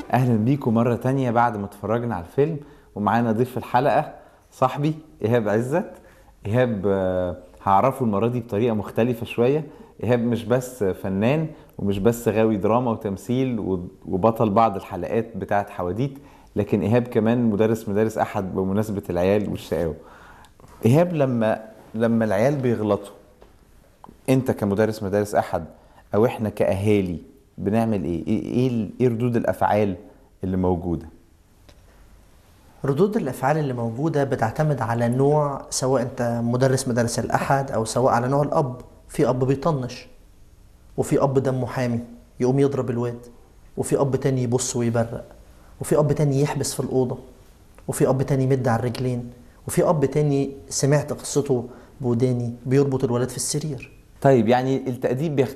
اهلا بيكم مرة تانية بعد ما اتفرجنا على الفيلم ومعانا ضيف الحلقة صاحبي ايهاب عزت ايهاب آه، هعرفه المرة دي بطريقة مختلفة شوية ايهاب مش بس فنان ومش بس غاوي دراما وتمثيل و- وبطل بعض الحلقات بتاعت حواديت لكن ايهاب كمان مدرس مدارس احد بمناسبة العيال والشقاوة ايهاب لما لما العيال بيغلطوا انت كمدرس مدارس احد او احنا كاهالي بنعمل ايه ايه ايه ال- ايه ردود الافعال اللي موجوده ردود الافعال اللي موجوده بتعتمد على نوع سواء انت مدرس مدارس الاحد او سواء على نوع الاب في اب بيطنش وفي اب دمه حامي يقوم يضرب الواد وفي اب تاني يبص ويبرق وفي اب تاني يحبس في الاوضه وفي اب تاني يمد على الرجلين وفي اب تاني سمعت قصته بوداني بيربط الولاد في السرير طيب يعني التأديب بيختلف